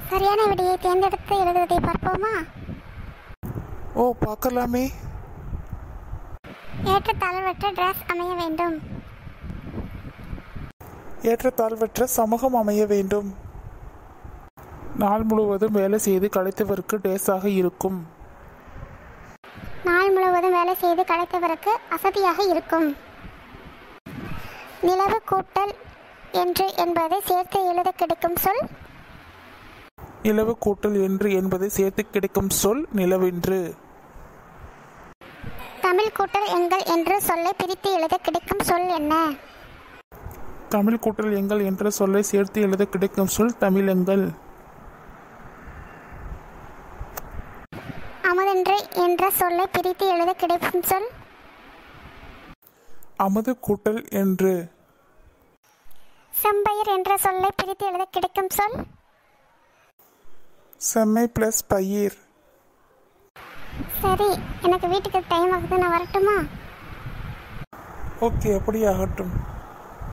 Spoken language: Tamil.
சரியான விடையை தேர்ந்தெடுத்து எழுதுவதை பார்ப்போமா ஓ பார்க்கலாமே ஏற்றத்தாழ்வற்ற டிரஸ் அமைய வேண்டும் ஏற்றத்தாழ்வற்ற சமூகம் அமைய வேண்டும் நாள் முழுவதும் வேலை செய்து களைத்தவருக்கு டேஸாக இருக்கும் நாள் முழுவதும் வேலை செய்து களைத்தவருக்கு அசதியாக இருக்கும் நிலவு கூட்டல் என்று என்பதை சேர்த்து எழுத கிடைக்கும் சொல் நிலவு கூட்டல் என்று என்பதை சேர்த்து கிடைக்கும் சொல் நிலவென்று தமிழ் கூட்டல் எங்கள் என்று சொல்லை பிரித்து எழுத கிடைக்கும் சொல் என்ன தமிழ் கூட்டல் எங்கள் என்ற சொல்லை சேர்த்து எழுத கிடைக்கும் சொல் தமிழெங்கள் அமுதென்று என்ற சொல்லை பிரித்து எழுத கிடைக்கும் சொல் அமுது கூட்டல் என்று செம்பயிர் என்ற சொல்லை பிரித்து எழுத கிடைக்கும் சொல் செம்மை பிளஸ் பயிர் சரி எனக்கு வீட்டுக்கு டைம் ஆகுது நான் வரட்டுமா ஓகே அப்படியே ஆகட்டும்